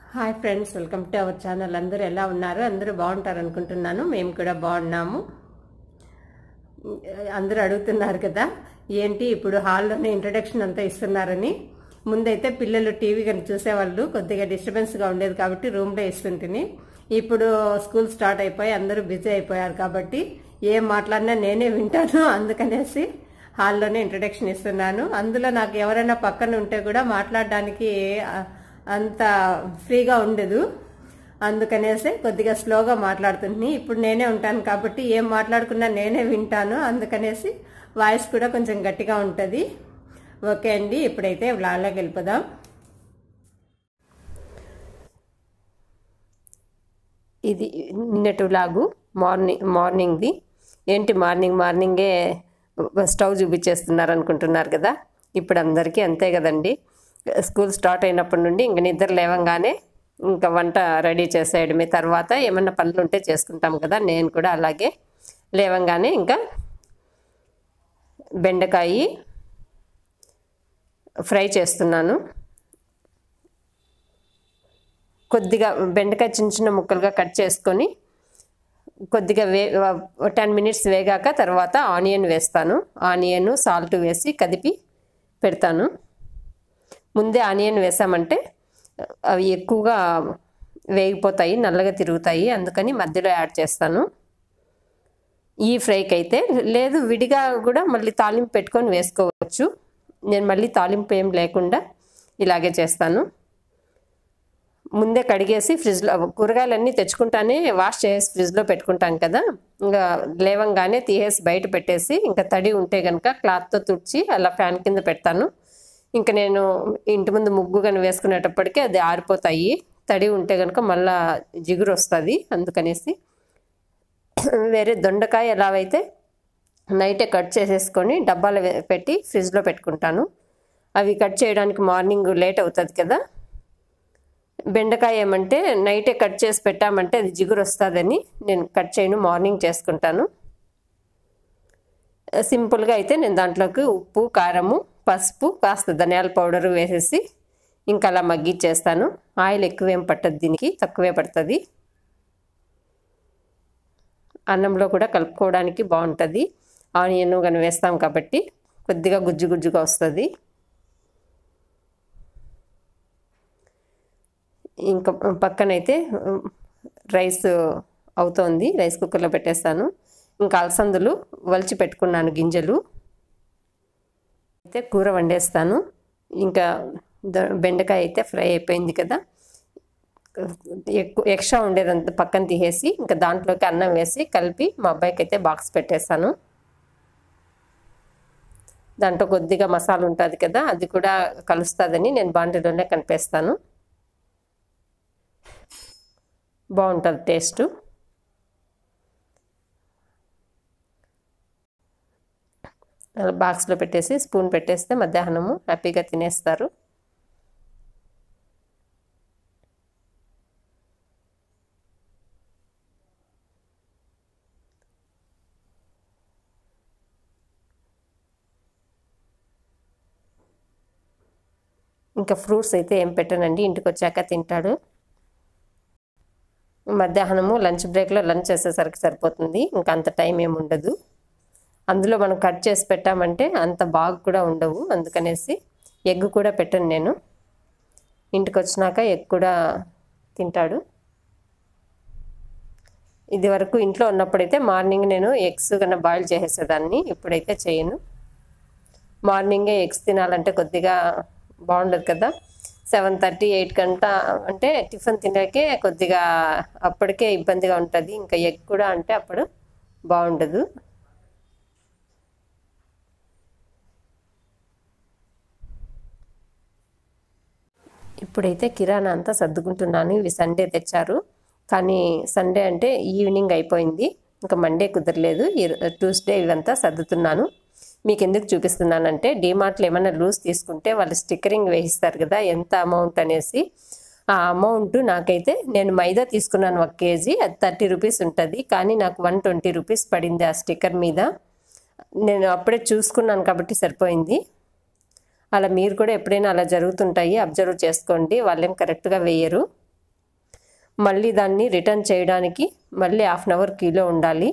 hi friends welcome to our channel అందరూ ఎలా ఉన్నారు అందరూ బాగుంటారు అనుకుంటున్నాను మేము కూడా బాగున్నాము అందరూ అడుగుతున్నారు కదా ఏంటి ఇప్పుడు హాల్లోనే ఇంట్రడక్షన్ అంతా ఇస్తున్నారని ముందైతే పిల్లలు టీవీ కానీ చూసేవాళ్ళు కొద్దిగా డిస్టర్బెన్స్గా ఉండేది కాబట్టి రూమ్లో ఇస్తుంటిని ఇప్పుడు స్కూల్ స్టార్ట్ అయిపోయి అందరూ బిజీ అయిపోయారు కాబట్టి ఏం మాట్లాడినా నేనే వింటాను అందుకనేసి హాల్లోనే ఇంట్రడక్షన్ ఇస్తున్నాను అందులో నాకు ఎవరైనా పక్కన ఉంటే కూడా మాట్లాడడానికి ఆ, అంత ఫ్రీగా ఉండదు అందుకనేసి కొద్దిగా స్లోగా మాట్లాడుతుంది ఇప్పుడు నేనే ఉంటాను కాబట్టి ఏం మాట్లాడుకున్నా నేనే వింటాను అందుకనేసి వాయిస్ కూడా కొంచెం గట్టిగా ఉంటుంది ఓకే అండి ఇప్పుడైతే వ్లాగ్లోకి వెళ్ళిపోదాం ఇది నిన్నటి వ్లాగు మార్నింగ్ మార్నింగ్ది ఏంటి మార్నింగ్ మార్నింగే స్టవ్ చూపించేస్తున్నారు అనుకుంటున్నారు కదా ఇప్పుడు అందరికీ అంతే కదండి స్కూల్ స్టార్ట్ అయినప్పటి నుండి ఇంక నిద్ర లేవంగానే ఇంకా వంట రెడీ చేసేయడమే తర్వాత ఏమన్నా పనులు ఉంటే చేసుకుంటాం కదా నేను కూడా అలాగే లేవంగానే ఇంకా బెండకాయ ఫ్రై చేస్తున్నాను కొద్దిగా బెండకాయ చిన్న చిన్న ముక్కలుగా కట్ చేసుకొని కొద్దిగా వే టెన్ మినిట్స్ వేగాక తర్వాత ఆనియన్ వేస్తాను ఆనియన్ సాల్ట్ వేసి కదిపి పెడతాను ముందే ఆనియన్ వేసామంటే అవి ఎక్కువగా వేగిపోతాయి నల్లగా తిరుగుతాయి అందుకని మధ్యలో యాడ్ చేస్తాను ఈ ఫ్రైకి అయితే లేదు విడిగా కూడా మళ్ళీ తాలింపు పెట్టుకొని వేసుకోవచ్చు నేను మళ్ళీ తాలింపు ఏం లేకుండా ఇలాగే చేస్తాను ముందే కడిగేసి ఫ్రిడ్జ్లో కూరగాయలన్నీ తెచ్చుకుంటానే వాష్ చేసి ఫ్రిడ్జ్లో పెట్టుకుంటాం కదా ఇంకా లేవంగానే తీసేసి బయట పెట్టేసి ఇంకా తడి ఉంటే కనుక క్లాత్తో తుడిచి అలా ఫ్యాన్ కింద పెడతాను ఇంకా నేను ఇంటి ముందు ముగ్గు కానీ వేసుకునేటప్పటికీ అది ఆరిపోతాయి తడి ఉంటే కనుక మళ్ళా జిగురు వస్తుంది అందుకనేసి వేరే దొండకాయ ఎలా అయితే నైటే కట్ చేసేసుకొని డబ్బాలో పెట్టి ఫ్రిడ్జ్లో పెట్టుకుంటాను అవి కట్ చేయడానికి మార్నింగ్ లేట్ అవుతుంది కదా బెండకాయ ఏమంటే నైటే కట్ చేసి పెట్టామంటే అది జిగురు వస్తుందని నేను కట్ చేయను మార్నింగ్ చేసుకుంటాను సింపుల్గా అయితే నేను దాంట్లోకి ఉప్పు కారము పసుపు కాస్త ధనియాల పౌడర్ వేసేసి ఇంకా అలా మగ్గిచ్చేస్తాను ఆయిల్ ఎక్కువేం పట్టదు దీనికి తక్కువే పడుతుంది అన్నంలో కూడా కలుపుకోవడానికి బాగుంటుంది ఆనియన్ కానీ వేస్తాం కాబట్టి కొద్దిగా గుజ్జు గుజ్జుగా వస్తుంది ఇంకా పక్కనైతే రైస్ అవుతోంది రైస్ కుక్కర్లో పెట్టేస్తాను ఇంకా అలసందులు వలిచి పెట్టుకున్నాను గింజలు అయితే కూర వండేస్తాను ఇంకా బెండకాయ అయితే ఫ్రై అయిపోయింది కదా ఎక్కువ ఎక్స్ట్రా ఉండేదంతా పక్కన తీసేసి ఇంకా దాంట్లోకి అన్నం వేసి కలిపి మా అబ్బాయికి అయితే బాక్స్ పెట్టేస్తాను దాంట్లో కొద్దిగా మసాలా ఉంటుంది కదా అది కూడా కలుస్తుందని నేను బాండీలోనే కనిపిస్తాను బాగుంటుంది టేస్ట్ బాక్స్లో పెట్టేసి స్పూన్ పెట్టేస్తే మధ్యాహ్నము హ్యాపీగా తినేస్తారు ఇంకా ఫ్రూట్స్ అయితే ఏం పెట్టానండి ఇంటికి వచ్చాక తింటాడు మధ్యాహ్నము లంచ్ బ్రేక్లో లంచ్ చేసేసరికి సరిపోతుంది ఇంకా అంత టైం ఏమి ఉండదు అందులో మనం కట్ చేసి పెట్టామంటే అంత బాగా కూడా ఉండవు అందుకనేసి ఎగ్ కూడా పెట్టను నేను ఇంటికి వచ్చినాక ఎగ్ కూడా తింటాడు ఇది వరకు ఇంట్లో ఉన్నప్పుడైతే మార్నింగ్ నేను ఎగ్స్ కన్నా బాయిల్ చేసేసేదాన్ని ఇప్పుడైతే చేయను మార్నింగే ఎగ్స్ తినాలంటే కొద్దిగా బాగుండదు కదా సెవెన్ థర్టీ ఎయిట్ గంట అంటే టిఫిన్ తినకే కొద్దిగా అప్పటికే ఇబ్బందిగా ఉంటుంది ఇంకా ఎగ్ కూడా అంటే అప్పుడు బాగుండదు ఇప్పుడైతే కిరాణా అంతా సర్దుకుంటున్నాను ఇవి సండే తెచ్చారు కానీ సండే అంటే ఈవినింగ్ అయిపోయింది ఇంకా మండే కుదరలేదు ట్యూస్డే ఇవంతా సర్దుతున్నాను మీకు ఎందుకు చూపిస్తున్నానంటే డీమార్ట్లో ఏమైనా లూజ్ తీసుకుంటే వాళ్ళు స్టిక్కరింగ్ వేయిస్తారు కదా ఎంత అమౌంట్ అనేసి ఆ అమౌంట్ నాకైతే నేను మైదా తీసుకున్నాను ఒక కేజీ అది థర్టీ రూపీస్ ఉంటుంది కానీ నాకు వన్ ట్వంటీ రూపీస్ పడింది ఆ స్టిక్కర్ మీద నేను అప్పుడే చూసుకున్నాను కాబట్టి సరిపోయింది అలా మీరు కూడా ఎప్పుడైనా అలా జరుగుతుంటాయి అబ్జర్వ్ చేసుకోండి వాళ్ళేం కరెక్ట్గా వేయరు మళ్ళీ దాన్ని రిటర్న్ చేయడానికి మళ్ళీ హాఫ్ అన్ అవర్ కీలో ఉండాలి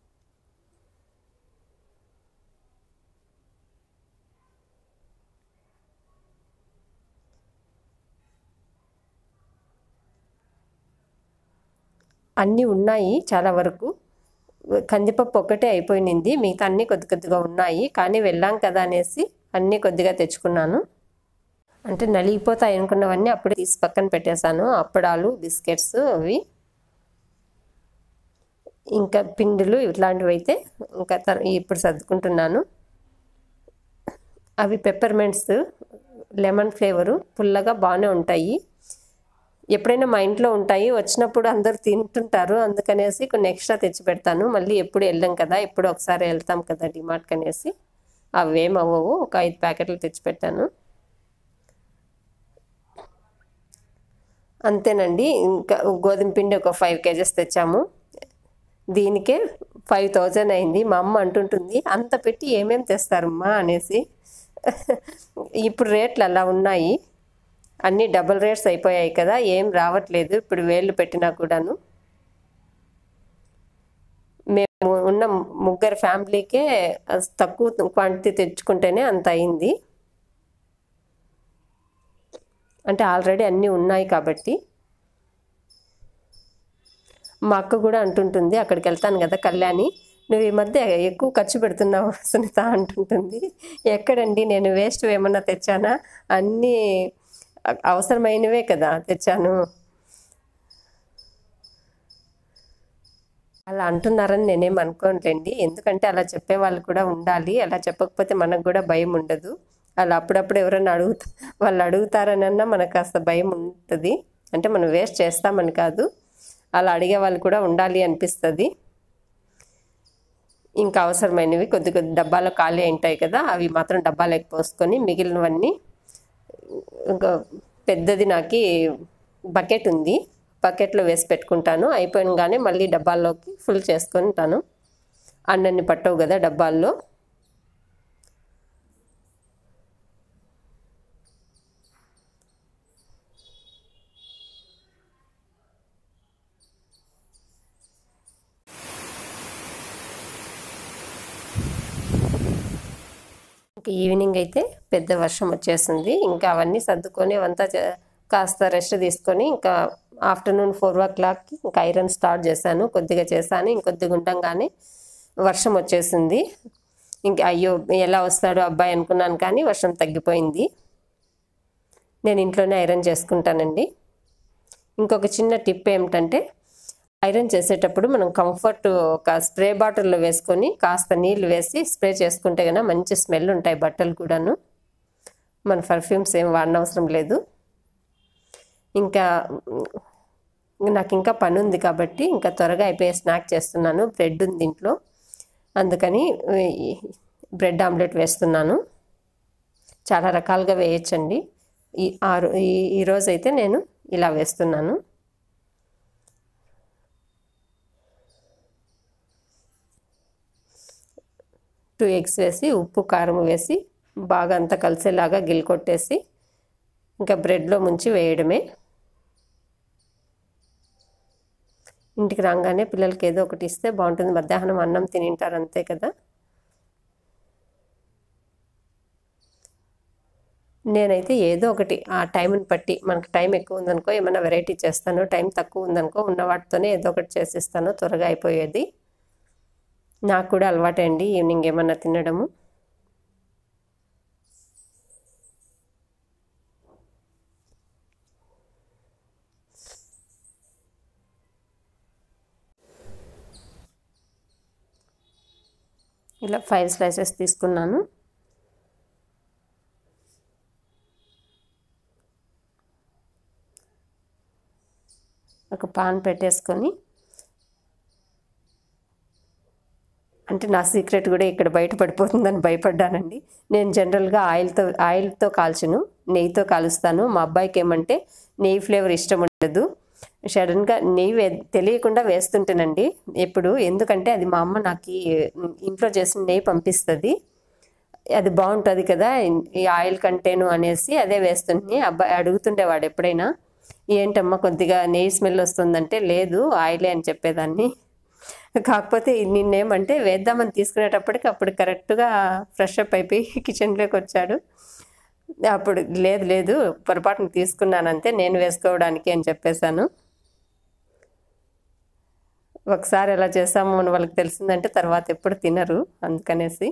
అన్నీ ఉన్నాయి చాలా వరకు కందిపప్పు ఒక్కటే అయిపోయింది మిగతా అన్నీ కొద్ది కొద్దిగా ఉన్నాయి కానీ వెళ్ళాం కదా అనేసి అన్నీ కొద్దిగా తెచ్చుకున్నాను అంటే నలిగిపోతాయి అనుకున్నవన్నీ అప్పుడే తీసి పక్కన పెట్టేశాను అప్పడాలు బిస్కెట్స్ అవి ఇంకా పిండిలు ఇట్లాంటివి అయితే ఇంకా ఇప్పుడు సర్దుకుంటున్నాను అవి పెప్పర్మెంట్స్ లెమన్ ఫ్లేవరు పుల్లగా బాగానే ఉంటాయి ఎప్పుడైనా మా ఇంట్లో ఉంటాయి వచ్చినప్పుడు అందరు తింటుంటారు అందుకనేసి కొన్ని ఎక్స్ట్రా తెచ్చి పెడతాను మళ్ళీ ఎప్పుడు వెళ్ళాం కదా ఎప్పుడు ఒకసారి వెళ్తాం కదా డిమార్ట్కి అనేసి అవేం అవ్వవు ఒక ఐదు ప్యాకెట్లు తెచ్చి పెట్టాను అంతేనండి ఇంకా గోధుమ పిండి ఒక ఫైవ్ కేజెస్ తెచ్చాము దీనికే ఫైవ్ థౌజండ్ అయింది మా అమ్మ అంటుంటుంది అంత పెట్టి ఏమేం తెస్తారమ్మా అనేసి ఇప్పుడు రేట్లు అలా ఉన్నాయి అన్నీ డబుల్ రేట్స్ అయిపోయాయి కదా ఏం రావట్లేదు ఇప్పుడు వేళ్ళు పెట్టినా కూడాను మేము ఉన్న ముగ్గురు ఫ్యామిలీకే తక్కువ క్వాంటిటీ తెచ్చుకుంటేనే అంత అయింది అంటే ఆల్రెడీ అన్నీ ఉన్నాయి కాబట్టి మా అక్క కూడా అంటుంటుంది అక్కడికి వెళ్తాను కదా కళ్యాణి నువ్వు ఈ మధ్య ఎక్కువ ఖర్చు పెడుతున్నావు సునీత అంటుంటుంది ఎక్కడండి నేను వేస్ట్ ఏమన్నా తెచ్చానా అన్నీ అవసరమైనవే కదా తెచ్చాను అలా అంటున్నారని నేనేం అనుకోనులేండి ఎందుకంటే అలా చెప్పే వాళ్ళు కూడా ఉండాలి అలా చెప్పకపోతే మనకు కూడా భయం ఉండదు అలా అప్పుడప్పుడు ఎవరైనా అడుగుతా వాళ్ళు అడుగుతారనన్నా మనకు కాస్త భయం ఉంటుంది అంటే మనం వేస్ట్ చేస్తామని కాదు అలా అడిగే వాళ్ళు కూడా ఉండాలి అనిపిస్తుంది ఇంకా అవసరమైనవి కొద్ది కొద్ది డబ్బాలో ఖాళీ ఉంటాయి కదా అవి మాత్రం డబ్బాలోకి పోసుకొని మిగిలినవన్నీ ఇంకా పెద్దది నాకు బకెట్ ఉంది బకెట్లో వేసి పెట్టుకుంటాను అయిపోయినగానే మళ్ళీ డబ్బాల్లోకి ఫుల్ చేసుకుంటాను అన్నన్ని పట్టవు కదా డబ్బాల్లో ఇంకా ఈవినింగ్ అయితే పెద్ద వర్షం వచ్చేసింది ఇంకా అవన్నీ సర్దుకొని అవంతా కాస్త రెస్ట్ తీసుకొని ఇంకా ఆఫ్టర్నూన్ ఫోర్ ఓ క్లాక్కి ఇంకా ఐరన్ స్టార్ట్ చేశాను కొద్దిగా చేశాను ఇంకొద్దిగా ఉండంగానే వర్షం వచ్చేసింది ఇంకా అయ్యో ఎలా వస్తాడు అబ్బాయి అనుకున్నాను కానీ వర్షం తగ్గిపోయింది నేను ఇంట్లోనే ఐరన్ చేసుకుంటానండి ఇంకొక చిన్న టిప్ ఏమిటంటే ఐరన్ చేసేటప్పుడు మనం కంఫర్ట్ ఒక స్ప్రే బాటిల్లో వేసుకొని కాస్త నీళ్ళు వేసి స్ప్రే చేసుకుంటే కనుక మంచి స్మెల్ ఉంటాయి బట్టలు కూడాను మన పర్ఫ్యూమ్స్ ఏం వాడనవసరం లేదు ఇంకా నాకు ఇంకా పని ఉంది కాబట్టి ఇంకా త్వరగా అయిపోయే స్నాక్ చేస్తున్నాను బ్రెడ్ ఉంది ఇంట్లో అందుకని బ్రెడ్ ఆమ్లెట్ వేస్తున్నాను చాలా రకాలుగా వేయచ్చండి ఈ ఆరు ఈరోజు అయితే నేను ఇలా వేస్తున్నాను టూ ఎగ్స్ వేసి ఉప్పు కారం వేసి బాగా అంతా కలిసేలాగా గిల్కొట్టేసి ఇంకా బ్రెడ్లో ముంచి వేయడమే ఇంటికి రాగానే పిల్లలకి ఏదో ఒకటి ఇస్తే బాగుంటుంది మధ్యాహ్నం అన్నం తినింటారు అంతే కదా నేనైతే ఏదో ఒకటి ఆ టైంని బట్టి మనకు టైం ఎక్కువ ఉందనుకో ఏమైనా వెరైటీ చేస్తాను టైం తక్కువ ఉందనుకో ఉన్న వాటితోనే ఏదో ఒకటి చేసిస్తాను త్వరగా అయిపోయేది నాకు కూడా అలవాటే అండి ఈవినింగ్ ఏమన్నా తినడము ఇలా ఫైవ్ స్లైసెస్ తీసుకున్నాను ఒక పాన్ పెట్టేసుకొని అంటే నా సీక్రెట్ కూడా ఇక్కడ బయట పడిపోతుందని భయపడ్డానండి నేను జనరల్గా ఆయిల్తో ఆయిల్తో కాల్చును నెయ్యితో కాలుస్తాను మా అబ్బాయికి ఏమంటే నెయ్యి ఫ్లేవర్ ఇష్టం ఉండదు సడన్గా నెయ్యి వే తెలియకుండా వేస్తుంటానండి ఎప్పుడు ఎందుకంటే అది మా అమ్మ నాకు ఇంట్లో చేసిన నెయ్యి పంపిస్తుంది అది బాగుంటుంది కదా ఈ ఆయిల్ కంటేను అనేసి అదే వేస్తుంది అబ్బాయి అడుగుతుండేవాడు ఎప్పుడైనా ఏంటమ్మా కొద్దిగా నెయ్యి స్మెల్ వస్తుందంటే లేదు ఆయిలే అని చెప్పేదాన్ని కాకపోతే నిన్నేమంటే వేద్దామని తీసుకునేటప్పటికి అప్పుడు కరెక్ట్గా ఫ్రెష్ అప్ అయిపోయి కిచెన్లోకి వచ్చాడు అప్పుడు లేదు లేదు పొరపాటున తీసుకున్నానంతే నేను వేసుకోవడానికి అని చెప్పేశాను ఒకసారి ఎలా చేసామో అని వాళ్ళకి తెలిసిందంటే తర్వాత ఎప్పుడు తినరు అందుకనేసి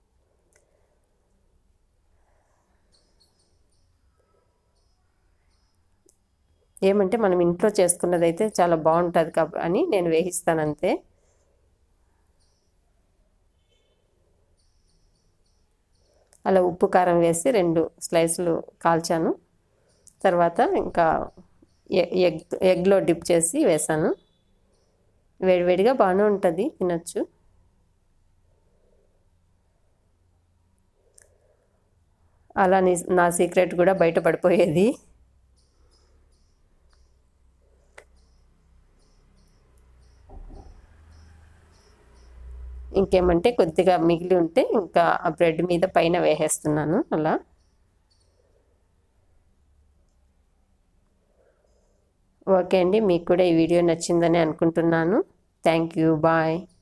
ఏమంటే మనం ఇంట్లో చేసుకున్నది అయితే చాలా బాగుంటుంది కాబ అని నేను వేయిస్తాను అంతే అలా ఉప్పు కారం వేసి రెండు స్లైసులు కాల్చాను తర్వాత ఇంకా ఎగ్ ఎగ్లో డిప్ చేసి వేసాను వేడివేడిగా బాగానే ఉంటుంది తినచ్చు అలా నా సీక్రెట్ కూడా బయటపడిపోయేది ఇంకేమంటే కొద్దిగా మిగిలి ఉంటే ఇంకా ఆ బ్రెడ్ మీద పైన వేసేస్తున్నాను అలా ఓకే అండి మీకు కూడా ఈ వీడియో నచ్చిందని అనుకుంటున్నాను థ్యాంక్ యూ బాయ్